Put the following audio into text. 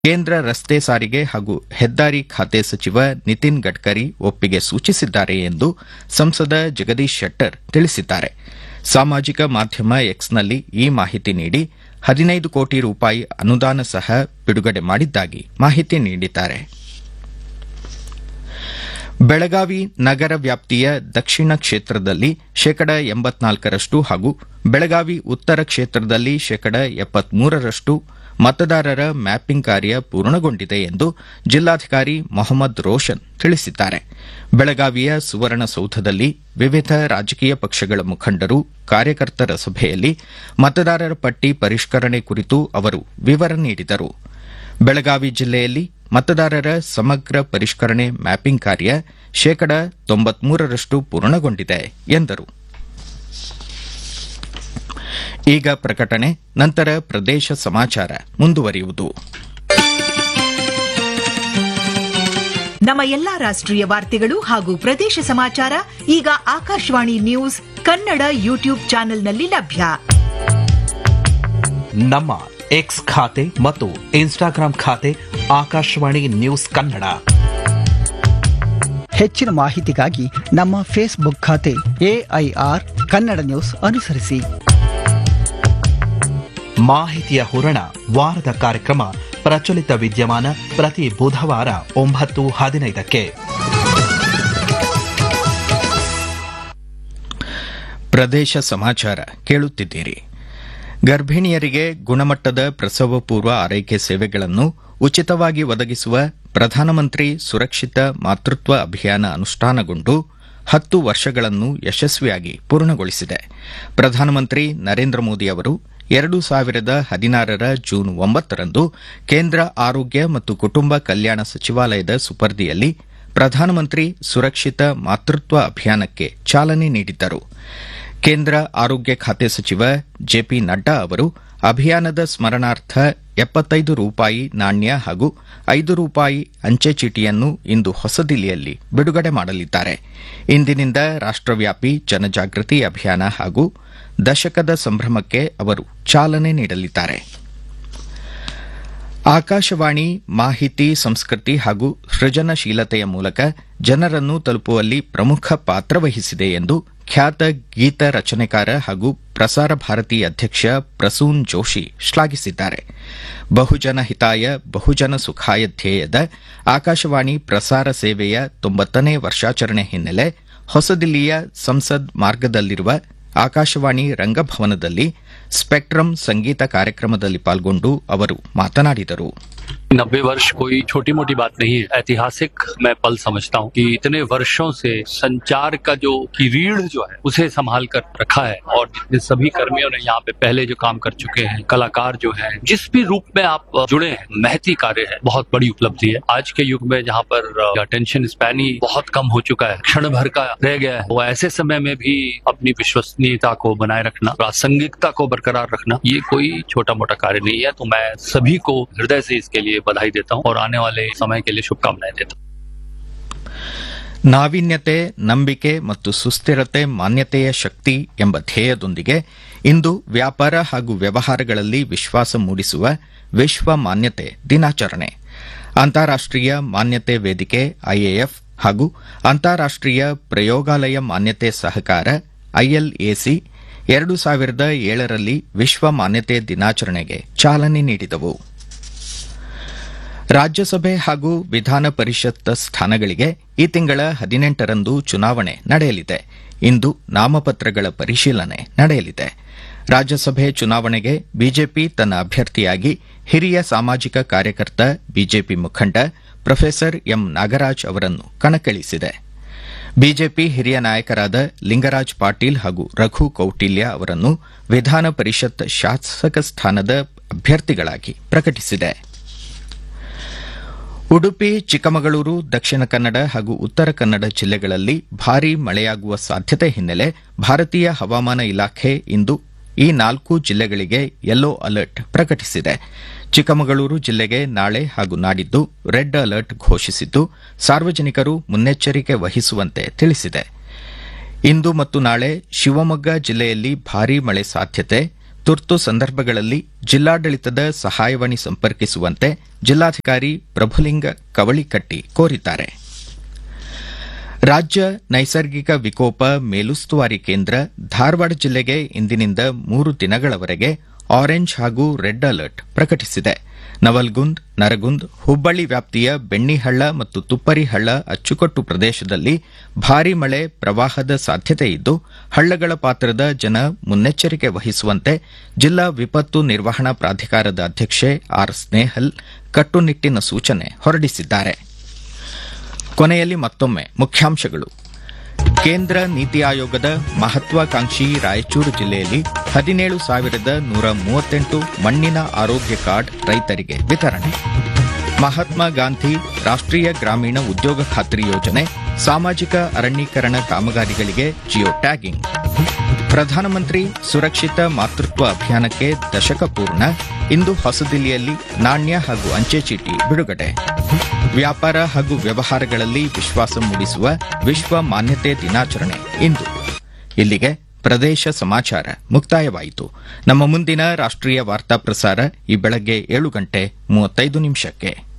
ಕೇಂದ್ರ ರಸ್ತೆ ಸಾರಿಗೆ ಹಾಗೂ ಹೆದ್ದಾರಿ ಖಾತೆ ಸಚಿವ ನಿತಿನ್ ಗಡ್ಕರಿ ಒಪ್ಪಿಗೆ ಸೂಚಿಸಿದ್ದಾರೆ ಎಂದು ಸಂಸದ ಜಗದೀಶ್ ಶೆಟ್ಟರ್ ತಿಳಿಸಿದ್ದಾರೆ ಸಾಮಾಜಿಕ ಮಾಧ್ಯಮ ಎಕ್ಸ್ನಲ್ಲಿ ಈ ಮಾಹಿತಿ ನೀಡಿ ಹದಿನೈದು ಕೋಟಿ ರೂಪಾಯಿ ಅನುದಾನ ಸಹ ಬಿಡುಗಡೆ ಮಾಡಿದ್ದಾಗಿ ಮಾಹಿತಿ ನೀಡಿದ್ದಾರೆ ಬೆಳಗಾವಿ ನಗರ ವ್ಯಾಪ್ತಿಯ ದಕ್ಷಿಣ ಕ್ಷೇತ್ರದಲ್ಲಿ ಶೇಕಡ ಎಂಬತ್ನಾಲ್ಕರಷ್ಟು ಹಾಗೂ ಬೆಳಗಾವಿ ಉತ್ತರ ಕ್ಷೇತ್ರದಲ್ಲಿ ಶೇಕಡ ಎಪ್ಪತ್ಮೂರರಷ್ಟು ಮತದಾರರ ಮ್ಯಾಪಿಂಗ್ ಕಾರ್ಯ ಪೂರ್ಣಗೊಂಡಿದೆ ಎಂದು ಜಿಲ್ಲಾಧಿಕಾರಿ ಮೊಹಮ್ಮದ್ ರೋಷನ್ ತಿಳಿಸಿದ್ದಾರೆ ಬೆಳಗಾವಿಯ ಸುವರ್ಣಸೌಧದಲ್ಲಿ ವಿವಿಧ ರಾಜಕೀಯ ಪಕ್ಷಗಳ ಮುಖಂಡರು ಕಾರ್ಯಕರ್ತರ ಸಭೆಯಲ್ಲಿ ಮತದಾರರ ಪಟ್ಟಿ ಪರಿಷ್ಕರಣೆ ಕುರಿತು ಅವರು ವಿವರ ನೀಡಿದರು ಬೆಳಗಾವಿ ಜಿಲ್ಲೆಯಲ್ಲಿ ಮತದಾರರ ಸಮಗ್ರ ಪರಿಷ್ಕರಣೆ ಮ್ಯಾಪಿಂಗ್ ಕಾರ್ಯ ಶೇಕಡ ತೊಂಬತ್ಮೂರರಷ್ಟು ಪೂರ್ಣಗೊಂಡಿದೆ ಎಂದರು ಈಗ ಪ್ರಕಟಣೆ ನಂತರ ಪ್ರದೇಶ ಸಮಾಚಾರ ಮುಂದುವರಿಯುವುದು ನಮ್ಮ ಎಲ್ಲಾ ರಾಷ್ಟ್ರೀಯ ವಾರ್ತೆಗಳು ಹಾಗೂ ಪ್ರದೇಶ ಸಮಾಚಾರ ಈಗ ಆಕಾಶವಾಣಿ ನ್ಯೂಸ್ ಕನ್ನಡ ಯೂಟ್ಯೂಬ್ ಚಾನೆಲ್ನಲ್ಲಿ ಲಭ್ಯ ನಮ್ಮ ಎಕ್ಸ್ ಖಾತೆ ಮತ್ತು ಇನ್ಸ್ಟಾಗ್ರಾಂ ಖಾತೆ ಆಕಾಶವಾಣಿ ನ್ಯೂಸ್ ಕನ್ನಡ ಹೆಚ್ಚಿನ ಮಾಹಿತಿಗಾಗಿ ನಮ್ಮ ಫೇಸ್ಬುಕ್ ಖಾತೆ ಎಐಆರ್ ಕನ್ನಡ ನ್ಯೂಸ್ ಅನುಸರಿಸಿ ಮಾಹಿತಿಯ ಹೂರಣ ವಾರದ ಕಾರ್ಯಕ್ರಮ ಪ್ರಚಲಿತ ವಿದ್ಯಮಾನ ಪ್ರತಿ ಬುಧವಾರ ಒಂಬತ್ತು ಹದಿನೈದಕ್ಕೆ ಪ್ರದೇಶ ಸಮಾಚಾರ ಕೇಳುತ್ತಿದ್ದೀರಿ ಗರ್ಭಿಣಿಯರಿಗೆ ಗುಣಮಟ್ಟದ ಪ್ರಸವ ಪೂರ್ವ ಆರೈಕೆ ಸೇವೆಗಳನ್ನು ಉಚಿತವಾಗಿ ಒದಗಿಸುವ ಪ್ರಧಾನಮಂತ್ರಿ ಸುರಕ್ಷಿತ ಮಾತೃತ್ವ ಅಭಿಯಾನ ಅನುಷ್ಠಾನಗೊಂಡು ಹತ್ತು ವರ್ಷಗಳನ್ನು ಯಶಸ್ವಿಯಾಗಿ ಪೂರ್ಣಗೊಳಿಸಿದೆ ಪ್ರಧಾನಮಂತ್ರಿ ನರೇಂದ್ರ ಮೋದಿ ಅವರು ಎರಡು ಸಾವಿರದ ಹದಿನಾರರ ಜೂನ್ ಒಂಬತ್ತರಂದು ಕೇಂದ್ರ ಆರೋಗ್ಯ ಮತ್ತು ಕುಟುಂಬ ಕಲ್ಯಾಣ ಸಚಿವಾಲಯದ ಸುಪರ್ದಿಯಲ್ಲಿ ಪ್ರಧಾನಮಂತ್ರಿ ಸುರಕ್ಷಿತ ಮಾತೃತ್ವ ಅಭಿಯಾನಕ್ಕೆ ಚಾಲನೆ ನೀಡಿದ್ದರು ಕೇಂದ್ರ ಆರೋಗ್ಯ ಖಾತೆ ಸಚಿವ ಜೆಪಿ ನಡ್ಡಾ ಅವರು ಅಭಿಯಾನದ ಸ್ಮರಣಾರ್ಥ ಎಪ್ಪತ್ತೈದು ರೂಪಾಯಿ ನಾಣ್ಯ ಹಾಗೂ ಐದು ರೂಪಾಯಿ ಅಂಚೆ ಚೀಟಿಯನ್ನು ಇಂದು ಹೊಸದಿಲ್ಲಿಯಲ್ಲಿ ಬಿಡುಗಡೆ ಮಾಡಲಿದ್ದಾರೆ ಇಂದಿನಿಂದ ರಾಷ್ಟವ್ಯಾಪಿ ಜನಜಾಗೃತಿ ಅಭಿಯಾನ ಹಾಗೂ ದಶಕದ ಸಂಭ್ರಮಕ್ಕೆ ಅವರು ಚಾಲನೆ ನೀಡಲಿದ್ದಾರೆ ಆಕಾಶವಾಣಿ ಮಾಹಿತಿ ಸಂಸ್ಕೃತಿ ಹಾಗೂ ಸೃಜನಶೀಲತೆಯ ಮೂಲಕ ಜನರನ್ನು ತಲುಪುವಲ್ಲಿ ಪ್ರಮುಖ ಪಾತ್ರ ವಹಿಸಿದೆ ಎಂದು ಖ್ಯಾತ ಗೀತ ರಚನೆಕಾರ ಹಾಗೂ ಪ್ರಸಾರ ಭಾರತಿ ಅಧ್ಯಕ್ಷ ಪ್ರಸೂನ್ ಜೋಶಿ ಶ್ಲಾಘಿಸಿದ್ದಾರೆ ಬಹುಜನ ಹಿತಾಯ ಬಹುಜನ ಸುಖಾಯ ಧ್ಯೇಯದ ಆಕಾಶವಾಣಿ ಪ್ರಸಾರ ಸೇವೆಯ ತೊಂಬತ್ತನೇ ವರ್ಷಾಚರಣೆ ಹಿನ್ನೆಲೆ ಹೊಸದಿಲ್ಲಿಯ ಸಂಸದ್ ಮಾರ್ಗದಲ್ಲಿರುವ ಆಕಾಶವಾಣಿ ರಂಗಭವನದಲ್ಲಿ ಸ್ಪೆಕ್ಟ್ರಮ್ ಸಂಗೀತ ಕಾರ್ಯಕ್ರಮದಲ್ಲಿ ಪಾಲ್ಗೊಂಡು ಅವರು ಮಾತನಾಡಿದರು नब्बे वर्ष कोई छोटी मोटी बात नहीं है ऐतिहासिक मैं पल समझता हूँ कि इतने वर्षों से संचार का जो की रीढ़ जो है उसे संभाल कर रखा है और जितने सभी कर्मियों ने यहाँ पे पहले जो काम कर चुके हैं कलाकार जो है जिस भी रूप में आप जुड़े हैं महती कार्य है बहुत बड़ी उपलब्धि है आज के युग में जहाँ पर अटेंशन स्पैन ही बहुत कम हो चुका है क्षण भर का रह गया है वो ऐसे समय में भी अपनी विश्वसनीयता को बनाए रखना प्रासंगिकता को बरकरार रखना ये कोई छोटा मोटा कार्य नहीं है तो मैं सभी को हृदय से इसके लिए बधाई देता हूँ और आने वाले समय के लिए शुभकामनाएं देता हूँ ನಾವೀನ್ಯತೆ ನಂಬಿಕೆ ಮತ್ತು ಸುಸ್ಥಿರತೆ ಮಾನ್ಯತೆಯ ಶಕ್ತಿ ಎಂಬ ಧ್ಯೇಯದೊಂದಿಗೆ ಇಂದು ವ್ಯಾಪಾರ ಹಾಗೂ ವ್ಯವಹಾರಗಳಲ್ಲಿ ವಿಶ್ವಾಸ ಮೂಡಿಸುವ ವಿಶ್ವ ಮಾನ್ಯತೆ ದಿನಾಚರಣೆ ಅಂತಾರಾಷ್ಟೀಯ ಮಾನ್ಯತೆ ವೇದಿಕೆ ಐಎಎಫ್ ಹಾಗೂ ಅಂತಾರಾಷ್ಟೀಯ ಪ್ರಯೋಗಾಲಯ ಮಾನ್ಯತೆ ಸಹಕಾರ ಐಎಲ್ಎಸಿ ಎರಡು ಸಾವಿರದ ಏಳರಲ್ಲಿ ವಿಶ್ವ ಮಾನ್ಯತೆ ದಿನಾಚರಣೆಗೆ ಚಾಲನೆ ನೀಡಿದವು ರಾಜ್ಯಸಭೆ ಹಾಗೂ ವಿಧಾನ ಪರಿಷತ್ ಸ್ಥಾನಗಳಿಗೆ ಈ ತಿಂಗಳ ಹದಿನೆಂಟರಂದು ಚುನಾವಣೆ ನಡೆಯಲಿದೆ ಇಂದು ನಾಮಪತ್ರಗಳ ಪರಿಶೀಲನೆ ನಡೆಯಲಿದೆ ರಾಜ್ಯಸಭೆ ಚುನಾವಣೆಗೆ ಬಿಜೆಪಿ ತನ್ನ ಅಭ್ಯರ್ಥಿಯಾಗಿ ಹಿರಿಯ ಸಾಮಾಜಿಕ ಕಾರ್ಯಕರ್ತ ಬಿಜೆಪಿ ಮುಖಂಡ ಪ್ರೊಫೆಸರ್ ಎಂ ನಾಗರಾಜ್ ಅವರನ್ನು ಕಣಕ್ಕಿಳಿಸಿದೆ ಬಿಜೆಪಿ ಹಿರಿಯ ನಾಯಕರಾದ ಲಿಂಗರಾಜ್ ಪಾಟೀಲ್ ಹಾಗೂ ರಘು ಕೌಟಿಲ್ಯ ಅವರನ್ನು ವಿಧಾನ ಪರಿಷತ್ ಶಾಸಕ ಸ್ಥಾನದ ಅಭ್ಯರ್ಥಿಗಳಾಗಿ ಪ್ರಕಟಿಸಿದೆ ಉಡುಪಿ ಚಿಕ್ಕಮಗಳೂರು ದಕ್ಷಿಣ ಕನ್ನಡ ಹಾಗೂ ಉತ್ತರ ಕನ್ನಡ ಜಿಲ್ಲೆಗಳಲ್ಲಿ ಭಾರೀ ಮಳೆಯಾಗುವ ಸಾಧ್ಯತೆ ಹಿನ್ನೆಲೆ ಭಾರತೀಯ ಹವಾಮಾನ ಇಲಾಖೆ ಇಂದು ಈ ನಾಲ್ಕು ಜಿಲ್ಲೆಗಳಿಗೆ ಯೆಲ್ಲೋ ಅಲರ್ಟ್ ಪ್ರಕಟಿಸಿದೆ ಚಿಕ್ಕಮಗಳೂರು ಜಿಲ್ಲೆಗೆ ನಾಳೆ ಹಾಗೂ ನಾಡಿದ್ದು ರೆಡ್ ಅಲರ್ಟ್ ಘೋಷಿಸಿದ್ದು ಸಾರ್ವಜನಿಕರು ಮುನ್ನೆಚ್ಚರಿಕೆ ವಹಿಸುವಂತೆ ತಿಳಿಸಿದೆ ಇಂದು ಮತ್ತು ನಾಳೆ ಶಿವಮೊಗ್ಗ ಜಿಲ್ಲೆಯಲ್ಲಿ ಭಾರೀ ಮಳೆ ಸಾಧ್ಯತೆ ತುರ್ತು ಸಂದರ್ಭಗಳಲ್ಲಿ ಜಿಲ್ಲಾಡಳಿತದ ಸಹಾಯವಾಣಿ ಸಂಪರ್ಕಿಸುವಂತೆ ಜಿಲ್ಲಾಧಿಕಾರಿ ಪ್ರಭುಲಿಂಗ ಕವಳಿಕಟ್ಟಿ ಕೋರಿದ್ದಾರೆ ರಾಜ್ಯ ನೈಸರ್ಗಿಕ ವಿಕೋಪ ಮೇಲುಸ್ತುವಾರಿ ಕೇಂದ್ರ ಧಾರವಾಡ ಜಿಲ್ಲೆಗೆ ಇಂದಿನಿಂದ ಮೂರು ದಿನಗಳವರೆಗೆ ಆರೆಂಜ್ ಹಾಗೂ ರೆಡ್ ಅಲರ್ಟ್ ಪ್ರಕಟಿಸಿದೆ ನವಲ್ಗುಂದ್ ನರಗುಂದ್ ಹುಬ್ಬಳ್ಳಿ ವ್ಯಾಪ್ತಿಯ ಬೆಣ್ಣಿಹಳ್ಳ ಮತ್ತು ತುಪ್ಪರಿಹಳ್ಳ ಅಚ್ಚುಕಟ್ಟು ಪ್ರದೇಶದಲ್ಲಿ ಭಾರೀ ಮಳೆ ಪ್ರವಾಹದ ಸಾಧ್ಯತೆ ಇದ್ದು ಹಳ್ಳಗಳ ಪಾತ್ರದ ಜನ ಮುನ್ನೆಚ್ಚರಿಕೆ ವಹಿಸುವಂತೆ ಜಿಲ್ಲಾ ವಿಪತ್ತು ನಿರ್ವಹಣಾ ಪ್ರಾಧಿಕಾರದ ಅಧ್ಯಕ್ಷೆ ಆರ್ ಸ್ನೇಹಲ್ ಕಟ್ಟುನಿಟ್ಟಿನ ಸೂಚನೆ ಹೊರಡಿಸಿದ್ದಾರೆ ಕೊನೆಯಲ್ಲಿ ಮತ್ತೊಮ್ಮೆ ಮುಖ್ಯಾಂಶಗಳು ಕೇಂದ್ರ ನೀತಿ ಆಯೋಗದ ಮಹತ್ವಾಕಾಂಕ್ಷಿ ರಾಯಚೂರು ಜಿಲ್ಲೆಯಲ್ಲಿ ಹದಿನೇಳು ಸಾವಿರದ ನೂರ ಮೂವತ್ತೆಂಟು ಮಣ್ಣಿನ ಆರೋಗ್ಯ ಕಾರ್ಡ್ ರೈತರಿಗೆ ವಿತರಣೆ ಮಹಾತ್ಮ ಗಾಂಧಿ ರಾಷ್ಟ್ರೀಯ ಗ್ರಾಮೀಣ ಉದ್ಯೋಗ ಖಾತ್ರಿ ಯೋಜನೆ ಸಾಮಾಜಿಕ ಅರಣ್ಯೀಕರಣ ಕಾಮಗಾರಿಗಳಿಗೆ ಜಿಯೋ ಟ್ಯಾಗಿಂಗ್ ಪ್ರಧಾನಮಂತ್ರಿ ಸುರಕ್ಷಿತ ಮಾತೃತ್ವ ಅಭಿಯಾನಕ್ಕೆ ದಶಕ ಪೂರ್ಣ ಇಂದು ಹೊಸದಿಲ್ಲಿಯಲ್ಲಿ ನಾಣ್ಯ ಹಾಗೂ ಅಂಚೆ ಚೀಟಿ ಬಿಡುಗಡೆ ವ್ಯಾಪಾರ ಹಾಗೂ ವ್ಯವಹಾರಗಳಲ್ಲಿ ವಿಶ್ವಾಸ ಮೂಡಿಸುವ ವಿಶ್ವ ಮಾನ್ಯತೆ ದಿನಾಚರಣೆ ಇಂದು ಇಲ್ಲಿಗೆ ಪ್ರದೇಶ ಸಮಾಚಾರ ಮುಕ್ತಾಯವಾಯಿತು ನಮ್ಮ ಮುಂದಿನ ರಾಷ್ಟ್ರೀಯ ವಾರ್ತಾ ಪ್ರಸಾರ ಈ ಬೆಳಗ್ಗೆ ಏಳು ಗಂಟೆ ಮೂವತ್ತೈದು ನಿಮಿಷಕ್ಕೆ